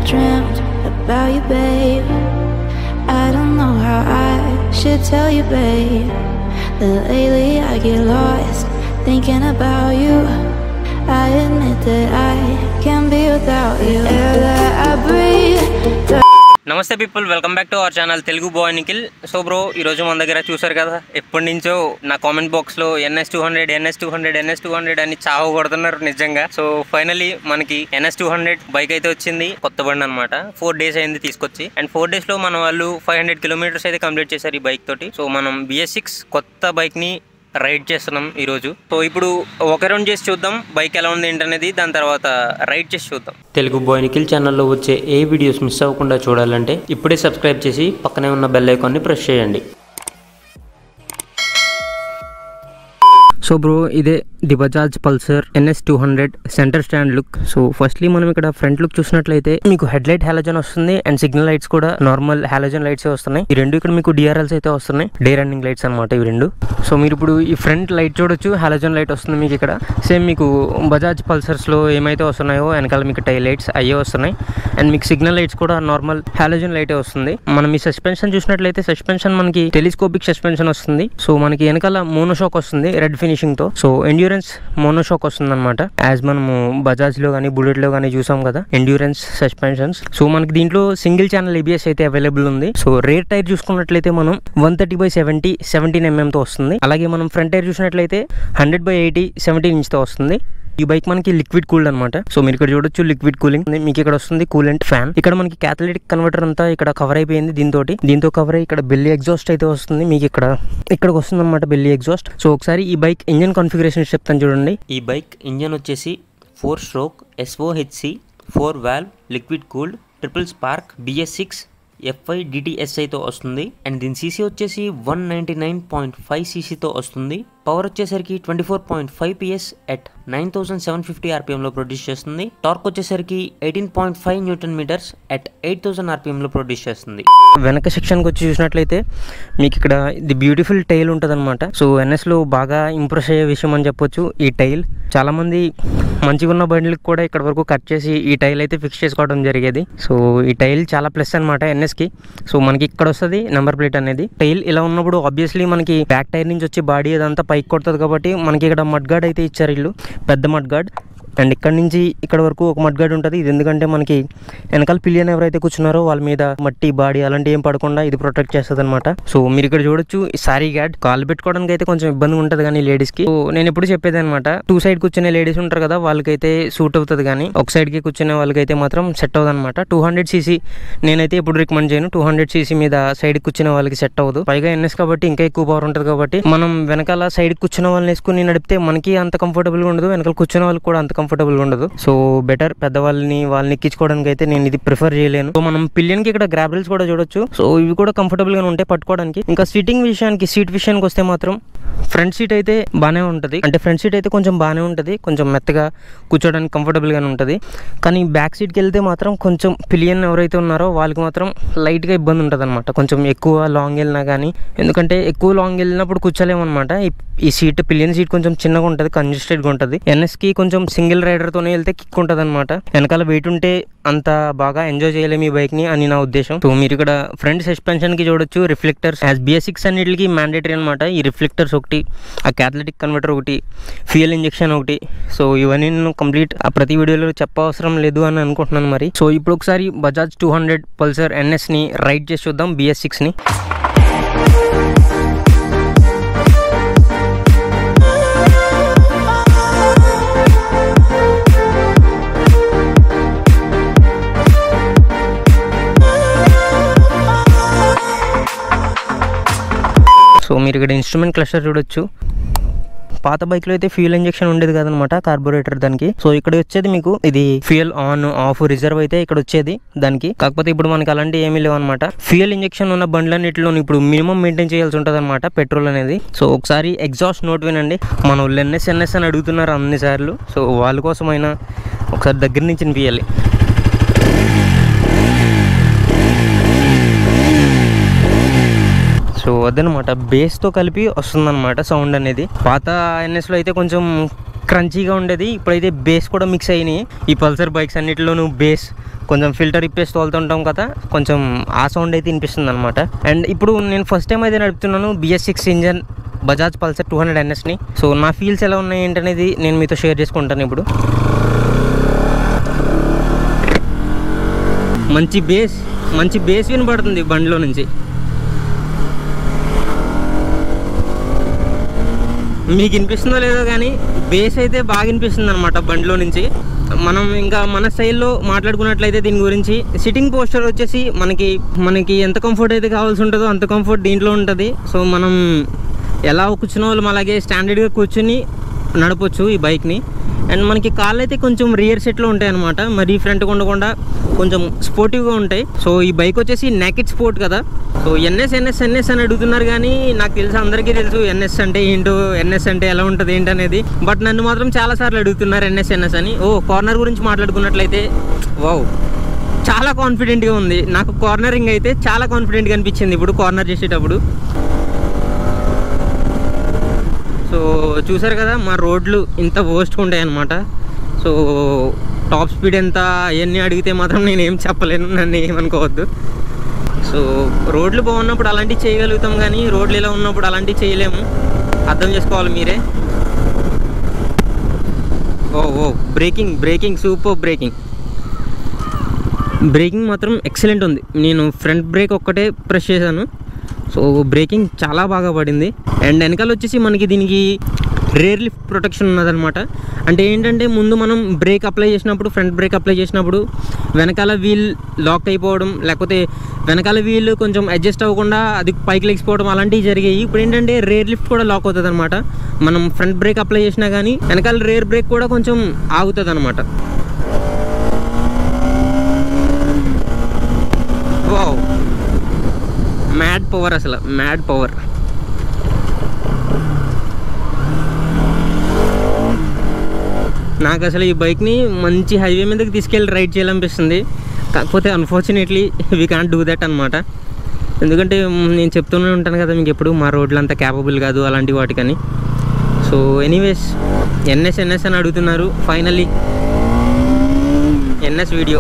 dreamt about you, babe. I don't know how I should tell you, babe. That lately I get lost thinking about you. I admit that I can't be without you. The air that I breathe. the namaste people welcome back to our channel Telugu boy Nikhil so bro ఈరోజు మన దగ్గర చూసారు కదా ఎప్పటి నుంచో నా comment బాక్స్లో NS two hundred NS two hundred NS two hundred అని చావు కొడుతున్నారు నిజంగా సో ఫైనలీ మనకి ఎన్ఎస్ టూ హండ్రెడ్ బైక్ అయితే వచ్చింది కొత్త బండి అనమాట ఫోర్ డేస్ అయింది తీసుకొచ్చి అండ్ ఫోర్ డేస్లో మన వాళ్ళు ఫైవ్ హండ్రెడ్ కిలోమీటర్స్ అయితే కంప్లీట్ చేశారు ఈ బైక్ తోటి సో మనం బిఎస్ సిక్స్ కొత్త బైక్ని రైడ్ చేస్తున్నాం ఈరోజు సో ఇప్పుడు ఒక రౌండ్ చేసి చూద్దాం బైక్ ఎలా ఉంది ఏంటనేది దాని తర్వాత రైడ్ చేసి చూద్దాం తెలుగు బాయ్ నిఖిల్ ఛానల్లో వచ్చే ఏ వీడియోస్ మిస్ అవ్వకుండా చూడాలంటే ఇప్పుడే సబ్స్క్రైబ్ చేసి పక్కనే ఉన్న బెల్ ఐకాన్ని ప్రెస్ చేయండి సో బ్రో ఇదే the Bajaj Pulsar NS two hundred centre stand look so firstly మనం ఇక్కడ ఫ్రంట్ లుక్ చూసినట్లయితే మీకు హెడ్ లైట్ హాలోజన్ వస్తుంది అండ్ సిగ్నల్ లైట్స్ కూడా నార్మల్ హాలోజన్ లైట్స్ వస్తున్నాయి ఈ రెండు ఇక్కడ మీకు డిఆర్ఎల్స్ అయితే వస్తున్నాయి డే రన్నింగ్ లైట్స్ అనమాట ఇవి రెండు సో మీరు ఇప్పుడు ఈ ఫ్రంట్ లైట్ చూడొచ్చు హాలోజన్ లైట్ వస్తుంది మీకు ఇక్కడ సేమ్ మీకు బజాజ్ పల్సర్స్ లో ఏమైతే వస్తున్నాయో వెనకాల మీకు టై లైట్స్ అయ్యే వస్తున్నాయి అండ్ మీకు సిగ్నల్ లైట్స్ కూడా నార్మల్ హాలోజన్ లైటే వస్తుంది మనం ఈ సస్పెన్షన్ చూసినట్లయితే సస్పెన్షన్ మనకి టెలిస్కోపిక్ సస్పెన్షన్ వస్తుంది సో మనకి వెనకాల మోనోషాక్ వస్తుంది రెడ్ ఫినిషింగ్ తో సో ఎండ్యూరెన్స్ మోనోషాక్ వస్తుంది అనమాట యాజ్ మనము బజాజ్ లో కానీ బుల్లెట్ లో కానీ చూసాం కదా ఎండ్యూరెన్స్ సస్పెన్షన్స్ సో మనకి దీంట్లో సింగిల్ ఛానల్ ఏబిఎస్ అయితే అవైలబుల్ ఉంది సో రేర్ టైర్ చూసుకున్నట్లయితే మనం one thirty by seventy seventeen mm తో వస్తుంది అలాగే మనం ఫ్రంట్ టైర్ చూసినట్లయితే hundred by eighty seventeen inch తో వస్తుంది ఈ బైక్ మనకి లిక్విడ్ కూల్డ్ అనమాట సో మీరు ఇక్కడ చూడొచ్చు లిక్విడ్ కూలింగ్ మీకు ఇక్కడ వస్తుంది కూలెంట్ ఫ్యాన్ ఇక్కడ మనకి క్యాథలిటిక్ కన్వర్టర్ అంతా ఇక్కడ కవర్ అయిపోయింది దీంతో దీంతో కవర్ అయ్యి ఇక్కడ బెల్లి ఎగ్జాస్ట్ అయితే వస్తుంది మీకు ఇక్కడ ఇక్కడికి వస్తుంది అనమాట బెల్లి ఎగ్జాస్ట్ సో ఒకసారి ఈ బైక్ ఇంజన్ కాన్ఫిగరేషన్ చెప్తాను చూడండి ఈ బైక్ ఇంజన్ వచ్చేసి four stroke SOHC four valve liquid cooled triple spark BS six FI డిటిఎస్ఐతో వస్తుంది అండ్ దీని సీసీ వచ్చేసి one ninety nine point five సీసీతో వస్తుంది పవర్ వచ్చేసరికి twenty four point five PS at nine thousand seven fifty ఆర్పిఎంలో produce చేస్తుంది torque వచ్చేసరికి eighteen point five newton metres at eight thousand ఆర్పిఎంలో ప్రొడ్యూస్ చేస్తుంది వెనక సెక్షన్కి వచ్చి చూసినట్లయితే మీకు ఇక్కడ ఇది బ్యూటిఫుల్ టైల్ ఉంటుంది అనమాట సో ఎన్ఎస్లో బాగా ఇంప్రెస్ అయ్యే విషయం అని చెప్పొచ్చు ఈ టైల్ చాలామంది మంచిగా ఉన్న బండ్లకు కూడా ఇక్కడ వరకు కట్ చేసి ఈ టైల్ అయితే ఫిక్స్ చేసుకోవడం జరిగేది సో ఈ టైల్ చాలా ప్లస్ అనమాట ఎన్ఎస్కి సో మనకి ఇక్కడ వస్తుంది నెంబర్ ప్లేట్ అనేది టైల్ ఇలా ఉన్నప్పుడు ఆబ్వియస్లీ మనకి బ్యాక్ టైర్ నుంచి వచ్చి బాడీ అదంతా పైకి కొడుతుంది కాబట్టి మనకి ఇక్కడ మడ్ గార్డ్ అయితే ఇచ్చారు ఇల్లు పెద్ద మడ్ గార్డ్ అండ్ ఇక్కడ నుంచి ఇక్కడ వరకు ఒక మడ్ గార్డ్ ఉంటుంది ఇది ఎందుకంటే మనకి వెనకాల పిలియన్ ఎవరైతే కూర్చున్నారో వాళ్ళ మీద మట్టి బాడీ అలాంటి ఏం పడకుండా ఇది ప్రొటెక్ట్ చేస్తుంది అనమాట సో మీరు ఇక్కడ చూడొచ్చు సారీ గార్డ్ కాల్ పెట్టుకోవడానికి అయితే కొంచెం ఇబ్బంది ఉంటుంది కానీ లేడీస్ కి సో నేను ఎప్పుడు చెప్పేది అనమాట టూ సైడ్ కూర్చునే లేడీస్ ఉంటారు కదా వాళ్ళకైతే సూట్ అవుతుంది కానీ ఒక సైడ్ కి కూర్చునే వాళ్ళకైతే మాత్రం సెట్ అవ్వదు అనమాట టూ హండ్రెడ్ సీసీ నేనైతే ఎప్పుడు రికమెండ్ చేయను టూ హండ్రెడ్ సీసీ మీద సైడ్ కూర్చునే వాళ్ళకి సెట్ అవ్వదు పైగా ఎన్ఎస్ కాబట్టి ఇంకా ఎక్కువ పవర్ ఉంటుంది కాబట్టి మనం వెనకాల సైడ్ కూర్చున్న వాళ్ళని వేసుకుని నడిపితే మనకి అంత కంఫర్టబుల్ గా ఉండదు వెనకాల కూర్చున్న వాళ్ళకి కూడా అంత కంఫర్టబుల్ ఉండదు సో బెటర్ పెద్దవాళ్ళని వాళ్ళని ఎక్కించుకోవడానికి అయితే నేను ఇది ప్రిఫర్ చేయలేను సో మనం పిలియన్ కి ఇక్కడ గ్రాబిల్స్ కూడా చూడొచ్చు సో ఇవి కూడా కంఫర్టబుల్ గా ఉంటాయి పట్టుకోవడానికి ఇంకా సీటింగ్ విషయానికి సీట్ విషయానికి వస్తే మాత్రం ఫ్రంట్ సీట్ అయితే బాగానే ఉంటుంది అంటే ఫ్రంట్ సీట్ అయితే కొంచెం బాగానే ఉంటుంది కొంచెం మెత్తగా కూర్చోడానికి కంఫర్టబుల్ గానే ఉంటుంది కానీ బ్యాక్ సీట్కి వెళ్తే మాత్రం కొంచెం పిలియన్ ఎవరైతే ఉన్నారో వాళ్ళకి మాత్రం లైట్ గా ఇబ్బంది ఉంటుంది అనమాట కొంచెం ఎక్కువ లాంగ్ వెళ్ళినా కానీ ఎందుకంటే ఎక్కువ లాంగ్ వెళ్ళినప్పుడు కూర్చోలేమన్నమాట ఈ- ఈ సీట్ పిలియన్ సీట్ కొంచెం చిన్నగా ఉంటుంది కంజెస్టెడ్ గా ఉంటుంది ఎన్ఎస్ కి కొంచెం సింగిల్ రైడర్ తోనే వెళ్తే కిక్ ఉంటుంది అనమాట వెనకాల వెయిట్ ఉంటే అంత బాగా ఎంజాయ్ చేయలేము ఈ బైక్ ని అని నా ఉద్దేశం సో మీరు ఇక్కడ ఫ్రంట్ సస్పెన్షన్ కి చూడొచ్చు రిఫ్లెక్టర్స్ యాజ్ బిఎస్ సిక్స్ అన్నిటికి మ్యాండేటరీ అనమాట ఈ రిఫ్లెక్టర్స్ ఒకటి ఆ క్యాథలెటిక్ కన్వర్టర్ ఒకటి ఫ్యూయల్ ఇంజెక్షన్ ఒకటి సో ఇవన్నీ నేను కంప్లీట్ ఆ ప్రతి వీడియోలో చెప్పవసరం లేదు అని అనుకుంటున్నాను మరి సో ఇప్పుడు ఒకసారి Bajaj two hundred Pulsar NS ని రైడ్ చేసి చూద్దాం బిఎస్ సిక్స్ ని సో మీరు ఇక్కడ ఇన్స్ట్రుమెంట్ క్లస్టర్ చూడొచ్చు పాత బైక్ లో అయితే ఫ్యూయల్ ఇంజెక్షన్ ఉండేది కదనమాట కార్బొరేటర్ దానికి సో ఇక్కడ వచ్చేది మీకు ఇది ఫ్యూయల్ ఆన్ ఆఫ్ రిజర్వ్ అయితే ఇక్కడ వచ్చేది దానికి కాకపోతే ఇప్పుడు మనకి అలాంటి ఏమీ లేవు అనమాట ఫ్యూయల్ ఇంజెక్షన్ ఉన్న బండ్లన్నిటిలో ఇప్పుడు మినిమం మెయింటైన్ చేయాల్సి ఉంటుంది అనమాట పెట్రోల్ అనేది సో ఒకసారి ఎగ్జాస్ట్ నోట్ వినండి మన వాళ్ళు ఎన్ఎస్ ఎన్ఎస్ అని అడుగుతున్నారు అన్ని సార్లు సో వాళ్ళ కోసమైనా ఒకసారి దగ్గర నుంచి వినిపించాలి సో అదనమాట బేస్తో కలిపి వస్తుందన్నమాట సౌండ్ అనేది పాత ఎన్ఎస్లో అయితే కొంచెం క్రంచీగా ఉండేది ఇప్పుడైతే బేస్ కూడా మిక్స్ అయినాయి ఈ పల్సర్ బైక్స్ అన్నిటిలోనూ బేస్ కొంచెం ఫిల్టర్ ఇప్పేసి తోలుతుంటాం కదా కొంచెం ఆ సౌండ్ అయితే వినిపిస్తుంది అనమాట అండ్ ఇప్పుడు నేను ఫస్ట్ టైం అయితే నడుపుతున్నాను BS six engine Bajaj Pulsar two hundred ఎన్ఎస్ని సో నా ఫీల్స్ ఎలా ఉన్నాయి ఏంటనేది నేను మీతో షేర్ చేసుకుంటాను ఇప్పుడు మంచి బేస్ మంచి బేస్ వినపడుతుంది బండిలో నుంచి మీకు వినిపిస్తుందో లేదో కానీ బేస్ అయితే బాగా వినిపిస్తుంది అనమాట బండిలో నుంచి మనం ఇంకా మన స్టైల్లో మాట్లాడుకున్నట్లయితే దీని గురించి సిట్టింగ్ పోస్టర్ వచ్చేసి మనకి మనకి ఎంత కంఫర్ట్ అయితే కావాల్సి ఉంటుందో అంత కంఫర్ట్ దీంట్లో ఉంటుంది సో మనం ఎలా కూర్చున్న వాళ్ళం అలాగే స్టాండర్డ్గా కూర్చుని నడపొచ్చు ఈ బైక్ని అండ్ మనకి కాళ్ళు అయితే కొంచెం రియర్ సెట్లో ఉంటాయి అనమాట మరీ ఫ్రంట్గా ఉండకుండా కొంచెం స్పోర్టివ్గా ఉంటాయి సో ఈ బైక్ వచ్చేసి నెకెట్ స్పోర్ట్ కదా సో ఎన్ఎస్ ఎన్ఎస్ ఎన్ఎస్ అని అడుగుతున్నారు కానీ నాకు తెలుసు అందరికీ తెలుసు ఎన్ఎస్ అంటే ఏంటో ఎన్ఎస్ అంటే ఎలా ఉంటుంది ఏంటనేది బట్ నన్ను మాత్రం చాలాసార్లు అడుగుతున్నారు ఎన్ఎస్ ఎన్ఎస్ అని ఓ కార్నర్ గురించి మాట్లాడుకున్నట్లయితే వావ్ చాలా కాన్ఫిడెంట్గా ఉంది నాకు కార్నరింగ్ అయితే చాలా కాన్ఫిడెంట్గా అనిపించింది ఇప్పుడు కార్నర్ చేసేటప్పుడు సో చూసారు కదా మా రోడ్లు ఇంత వర్స్ట్గా ఉంటాయి అన్నమాట సో టాప్ స్పీడ్ ఎంత అవన్నీ అడిగితే మాత్రం నేను ఏం చెప్పలేను నన్ను ఏమనుకోవద్దు సో రోడ్లు బాగున్నప్పుడు అలాంటివి చేయగలుగుతాం కానీ రోడ్లు ఇలా ఉన్నప్పుడు అలాంటివి చేయలేము అర్థం చేసుకోవాలి మీరే ఓ ఓ braking braking super braking braking మాత్రం ఎక్సలెంట్ ఉంది నేను ఫ్రంట్ బ్రేక్ ఒక్కటే ప్రెస్ చేశాను సో బ్రేకింగ్ చాలా బాగా పడింది అండ్ వెనకాల వచ్చేసి మనకి దీనికి రేర్ లిఫ్ట్ ప్రొటెక్షన్ ఉన్నదనమాట అంటే ఏంటంటే ముందు మనం బ్రేక్ అప్లై చేసినప్పుడు ఫ్రంట్ బ్రేక్ అప్లై చేసినప్పుడు వెనకాల వీల్ లాక్ అయిపోవడం లేకపోతే వెనకాల వీల్ కొంచెం అడ్జస్ట్ అవ్వకుండా అది పైకి లెగిసిపోవడం అలాంటివి జరిగాయి ఇప్పుడు ఏంటంటే రేర్ లిఫ్ట్ కూడా లాక్ అవుతుంది అనమాట మనం ఫ్రంట్ బ్రేక్ అప్లై చేసినా కానీ వెనకాల రేర్ బ్రేక్ కూడా కొంచెం ఆగుతుంది అనమాట వావ్ మ్యాడ్ పవర్ అసలు మ్యాడ్ పవర్ నాకు అసలు ఈ బైక్ని మంచి హైవే మీదకి తీసుకెళ్ళి రైడ్ చేయాలనిపిస్తుంది కాకపోతే unfortunately we can't do that అనమాట ఎందుకంటే మ్, నేను చెప్తూనే ఉంటాను కదా మీకు ఎప్పుడు మా రోడ్లు అంతా క్యాపబుల్ కాదు అలాంటి వాటికని సో ఎనీవేస్ ఎన్ఎస్ ఎన్ఎస్ అని అడుగుతున్నారు ఫైనల్లీ ఎన్ఎస్ వీడియో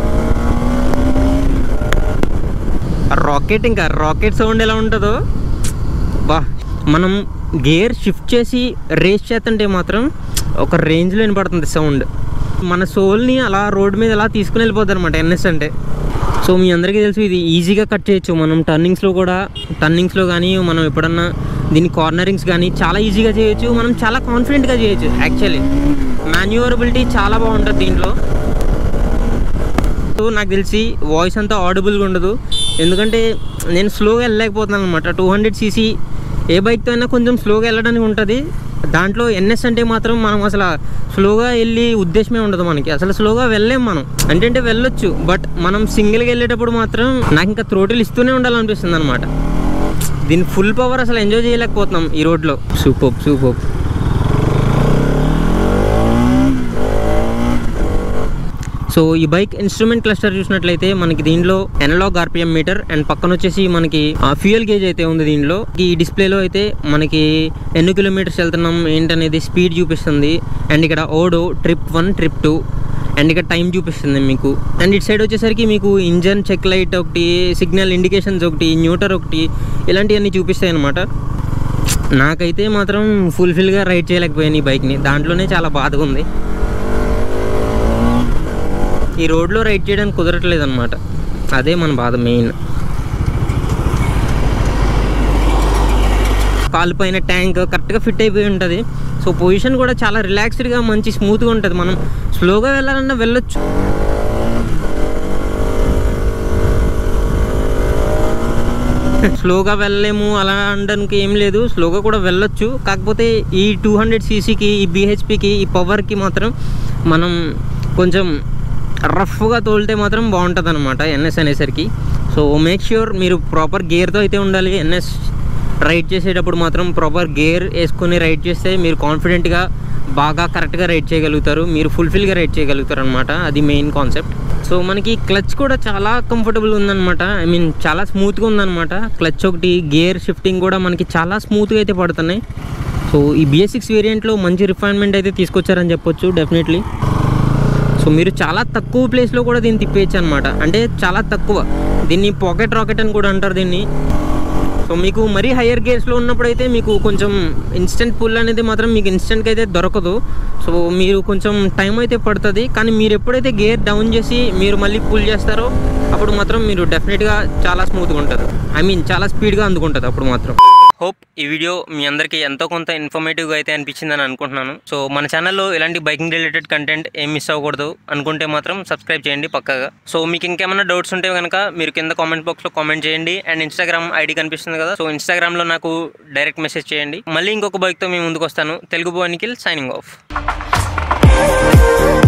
రాకెట్ ఇంకా రాకెట్ సౌండ్ ఎలా ఉంటుందో బా మనం గేర్ షిఫ్ట్ చేసి రేస్ చేస్తుంటే మాత్రం ఒక రేంజ్లో వినపడుతుంది సౌండ్ మన సోల్ని అలా రోడ్ మీద అలా తీసుకుని వెళ్ళిపోద్ది అనమాట ఎన్ఎస్ అంటే సో మీ అందరికీ తెలుసు ఇది ఈజీగా కట్ చేయొచ్చు మనం టర్నింగ్స్లో కూడా టర్నింగ్స్లో కానీ మనం ఎప్పుడన్నా దీని కార్నరింగ్స్ కానీ చాలా ఈజీగా చేయొచ్చు మనం చాలా కాన్ఫిడెంట్గా చేయొచ్చు యాక్చువల్లీ మాన్యువరబిలిటీ చాలా బాగుంటుంది దీంట్లో సో నాకు తెలిసి వాయిస్ అంతా ఆడిబుల్గా ఉండదు ఎందుకంటే నేను స్లోగా వెళ్ళలేకపోతున్నాను అనమాట టూ హండ్రెడ్ సీసీ ఏ బైక్తో అయినా కొంచెం స్లోగా వెళ్ళడానికి ఉంటుంది దాంట్లో ఎన్ఎస్ అంటే మాత్రం మనం అసలు స్లోగా వెళ్ళి ఉద్దేశమే ఉండదు మనకి అసలు స్లోగా వెళ్ళలేం మనం అంటే అంటే వెళ్ళొచ్చు బట్ మనం సింగిల్గా వెళ్ళేటప్పుడు మాత్రం నాకు ఇంకా త్రోటిల్ ఇస్తూనే ఉండాలనిపిస్తుంది అనమాట దీని ఫుల్ పవర్ అసలు ఎంజాయ్ చేయలేకపోతున్నాం ఈ రోడ్లో సూపర్ సూపర్ సో ఈ బైక్ ఇన్స్ట్రుమెంట్ క్లస్టర్ చూసినట్లయితే మనకి దీనిలో ఎనలాగ్ ఆర్పిఎం మీటర్ అండ్ పక్కన వచ్చేసి మనకి ఫ్యూయల్ గేజ్ అయితే ఉంది దీనిలో ఈ డిస్ప్లేలో అయితే మనకి ఎన్ని కిలోమీటర్స్ వెళ్తున్నాం ఏంటనేది స్పీడ్ చూపిస్తుంది అండ్ ఇక్కడ odo trip one trip two and ఇక్కడ టైం చూపిస్తుంది మీకు అండ్ ఇటు సైడ్ వచ్చేసరికి మీకు ఇంజన్ చెక్ లైట్ ఒకటి సిగ్నల్ ఇండికేషన్స్ ఒకటి న్యూటర్ ఒకటి ఇలాంటివన్నీ చూపిస్తాయి అనమాట నాకైతే మాత్రం ఫుల్ఫిల్గా రైడ్ చేయలేకపోయాను ఈ బైక్ని దాంట్లోనే చాలా బాధగా ఉంది ఈ రోడ్లో రైడ్ చేయడానికి కుదరట్లేదు అనమాట అదే మన బాధ మెయిన్ కాలు పైన ట్యాంక్ కరెక్ట్గా ఫిట్ అయిపోయి ఉంటుంది సో పొజిషన్ కూడా చాలా రిలాక్స్డ్గా మంచి స్మూత్గా ఉంటుంది మనం స్లోగా వెళ్ళాలన్నా వెళ్ళొచ్చు స్లోగా వెళ్ళలేము అలా అనడానికి ఏం లేదు స్లోగా కూడా వెళ్ళొచ్చు కాకపోతే ఈ టూ హండ్రెడ్ సీసీకి ఈ బీహెచ్పికి ఈ పవర్కి మాత్రం మనం కొంచెం రఫ్గా తోలితే మాత్రం బాగుంటుంది అనమాట ఎన్ఎస్ అనేసరికి సో మేక్ ష్యూర్ మీరు ప్రాపర్ గేర్తో అయితే ఉండాలి ఎన్ఎస్ రైడ్ చేసేటప్పుడు మాత్రం ప్రాపర్ గేర్ వేసుకొని రైడ్ చేస్తే మీరు కాన్ఫిడెంట్గా బాగా కరెక్ట్గా రైడ్ చేయగలుగుతారు మీరు ఫుల్ఫిల్గా రైడ్ చేయగలుగుతారు అనమాట అది మెయిన్ కాన్సెప్ట్ సో మనకి క్లచ్ కూడా చాలా కంఫర్టబుల్ ఉందన్నమాట ఐ మీన్ చాలా స్మూత్గా ఉందన్నమాట క్లచ్ ఒకటి గేర్ షిఫ్టింగ్ కూడా మనకి చాలా స్మూత్గా అయితే పడుతున్నాయి సో ఈ బిఎస్ సిక్స్ వేరియంట్లో మంచి రిఫైన్మెంట్ అయితే తీసుకొచ్చారని చెప్పొచ్చు డెఫినెట్లీ సో సో మీరు చాలా తక్కువ ప్లేస్లో కూడా దీన్ని తిప్పేయచ్చు అనమాట అంటే చాలా తక్కువ దీన్ని పాకెట్ రాకెట్ అని కూడా అంటారు దీన్ని సో మీకు మరీ హయ్యర్ గేర్స్లో ఉన్నప్పుడు అయితే మీకు కొంచెం ఇన్స్టెంట్ పుల్ అనేది మాత్రం మీకు ఇన్స్టెంట్గా అయితే దొరకదు సో మీరు కొంచెం టైం అయితే పడుతుంది కానీ మీరు ఎప్పుడైతే గేర్ డౌన్ చేసి మీరు మళ్ళీ పుల్ చేస్తారో అప్పుడు మాత్రం మీరు డెఫినెట్గా చాలా స్మూత్గా ఉంటుంది ఐ మీన్ చాలా స్పీడ్గా అందుకుంటుంది అప్పుడు మాత్రం హోప్ ఈ వీడియో మీ అందరికీ ఎంతో కొంత ఇన్ఫర్మేటివ్గా అయితే అనిపించిందని అనుకుంటున్నాను సో మన ఛానల్లో ఇలాంటి బైకింగ్ రిలేటెడ్ కంటెంట్ ఏం మిస్ అవ్వకూడదు అనుకుంటే మాత్రం సబ్స్క్రైబ్ చేయండి పక్కాగా సో మీకు ఇంకేమైనా డౌట్స్ ఉంటే కనుక మీరు కింద కామెంట్ బాక్స్లో కామెంట్ చేయండి అండ్ ఇన్స్టాగ్రామ్ ఐడి కనిపిస్తుంది కదా సో ఇన్స్టాగ్రామ్లో నాకు డైరెక్ట్ మెసేజ్ చేయండి మళ్ళీ ఇంకొక బైక్తో మేము ముందుకు వస్తాను Telugu boy Nikhil signing of